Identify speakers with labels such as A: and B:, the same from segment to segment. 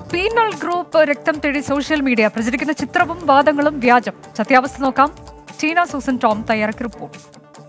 A: penal group രക്തം തേടി social media പ്രചരിക്കുന്ന ചിത്രവും വാദങ്ങളും വ്യാജം സത്യാവസ്ഥ നോക്കാം ടീന സൂസൻ ടോം തയ്യാറാക്കിയ റിപ്പോർട്ട്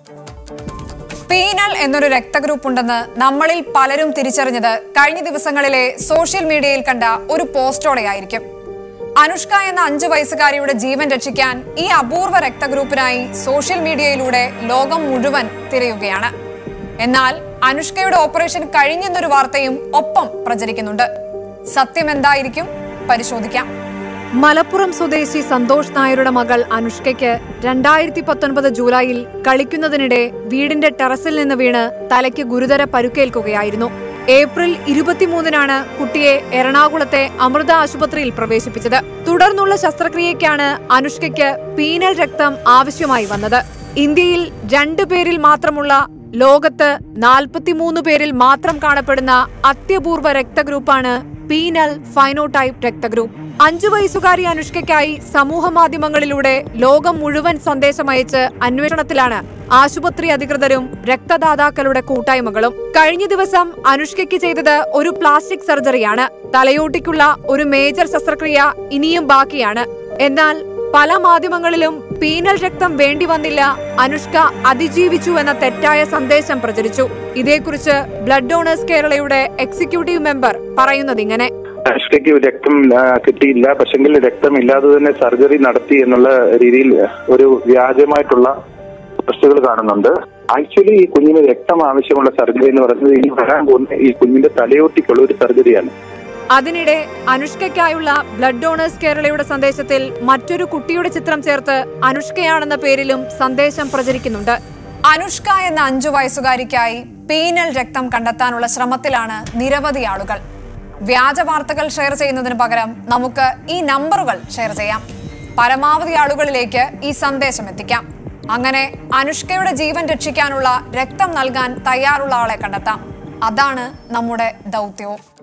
B: പീനൽ എന്നൊരു രക്തഗ്രൂപ്പ് ഉണ്ടെന്ന് നമ്മളിൽ പലരും തിരിച്ചറിഞ്ഞത് കഴിഞ്ഞ ദിവസങ്ങളിലെ സോഷ്യൽ മീഡിയയിൽ കണ്ട ഒരു പോസ്റ്റോടെയായിരിക്കും അനുഷ്ക എന്ന അഞ്ചു വയസ്സുകാരിയുടെ ജീവൻ രക്ഷിക്കാൻ ഈ അപൂർവ രക്തഗ്രൂപ്പിനായി സോഷ്യൽ മീഡിയയിലൂടെ ലോകം മുഴുവൻ തിരയുകയാണ് എന്നാൽ അനുഷ്കയുടെ ഓപ്പറേഷൻ കഴിഞ്ഞെന്നൊരു വാർത്തയും ഒപ്പം പ്രചരിക്കുന്നുണ്ട് സത്യം എന്തായിരിക്കും പരിശോധിക്കാം
C: മലപ്പുറം സ്വദേശി സന്തോഷ് നായരുടെ മകൾ അനുഷ്കയ്ക്ക് രണ്ടായിരത്തി പത്തൊൻപത് ജൂലൈയിൽ കളിക്കുന്നതിനിടെ വീടിന്റെ ടെറസിൽ നിന്ന് വീണ് തലയ്ക്ക് ഗുരുതര പരുക്കേൽക്കുകയായിരുന്നു ഏപ്രിൽ ഇരുപത്തിമൂന്നിനാണ് കുട്ടിയെ എറണാകുളത്തെ അമൃത ആശുപത്രിയിൽ പ്രവേശിപ്പിച്ചത് തുടർന്നുള്ള ശസ്ത്രക്രിയയ്ക്കാണ് അനുഷ്കയ്ക്ക് പീനൽ രക്തം ആവശ്യമായി വന്നത് ഇന്ത്യയിൽ രണ്ടു പേരിൽ മാത്രമുള്ള ലോകത്ത് നാൽപ്പത്തിമൂന്ന് പേരിൽ മാത്രം കാണപ്പെടുന്ന അത്യപൂർവ രക്തഗ്രൂപ്പാണ് പീനൽ ഫൈനോടൈപ്പ് രക്തഗ്രൂപ്പ് അഞ്ചു വയസ്സുകാരി അനുഷ്കയ്ക്കായി സമൂഹ മാധ്യമങ്ങളിലൂടെ ലോകം മുഴുവൻ സന്ദേശമയച്ച് അന്വേഷണത്തിലാണ് ആശുപത്രി അധികൃതരും രക്തദാതാക്കളുടെ കൂട്ടായ്മകളും കഴിഞ്ഞ ദിവസം അനുഷ്കയ്ക്ക് ചെയ്തത് ഒരു പ്ലാസ്റ്റിക് സർജറിയാണ് തലയോട്ടിക്കുള്ള ഒരു മേജർ ശസ്ത്രക്രിയ ഇനിയും ബാക്കിയാണ് എന്നാൽ പല മാധ്യമങ്ങളിലും പീനൽ രക്തം വേണ്ടി വന്നില്ല അനുഷ്ക അതിജീവിച്ചു എന്ന തെറ്റായ സന്ദേശം പ്രചരിച്ചു ഇതേക്കുറിച്ച് ബ്ലഡ് ഡോണേഴ്സ് കേരളയുടെ എക്സിക്യൂട്ടീവ് മെമ്പർ പറയുന്നത് ഇങ്ങനെ
D: അനുഷ്കയ്ക്ക് രക്തം ആ, കിട്ടിയില്ല പക്ഷെങ്കിൽ രക്തം ഇല്ലാതെ തന്നെ സർജറി നടത്തി എന്നുള്ള രീതിയിൽ ഒരു വ്യാജമായിട്ടുള്ള പോസ്റ്റുകൾ കാണുന്നുണ്ട് ആക്ച്വലി ഈ കുഞ്ഞിന് രക്തം ആവശ്യമുള്ള സർജറി എന്ന് പറയുന്നത് ഇനി വരാൻ പോകുന്ന ഈ കുഞ്ഞിന്റെ തലയോട്ടിക്കുള്ള ഒരു സർജറിയാണ്
C: അതിനിടെ അനുഷ്കയ്ക്കായുള്ള ബ്ലഡ് ഡോണേഴ്സ് കേരളയുടെ സന്ദേശത്തിൽ മറ്റൊരു കുട്ടിയുടെ ചിത്രം ചേർത്ത് അനുഷ്കയാണെന്ന പേരിലും സന്ദേശം പ്രചരിക്കുന്നുണ്ട്
B: അനുഷ്ക എന്ന അഞ്ചു വയസ്സുകാരിക്കായി പീനൽ രക്തം കണ്ടെത്താനുള്ള ശ്രമത്തിലാണ് നിരവധി ആളുകൾ വ്യാജ വാർത്തകൾ ഷെയർ ചെയ്യുന്നതിന് പകരം നമുക്ക് ഈ നമ്പറുകൾ ഷെയർ ചെയ്യാം പരമാവധി ആളുകളിലേക്ക് ഈ സന്ദേശം എത്തിക്കാം അങ്ങനെ അനുഷ്കയുടെ ജീവൻ രക്ഷിക്കാനുള്ള രക്തം നൽകാൻ തയ്യാറുള്ള ആളെ കണ്ടെത്താം അതാണ് നമ്മുടെ ദൗത്യവും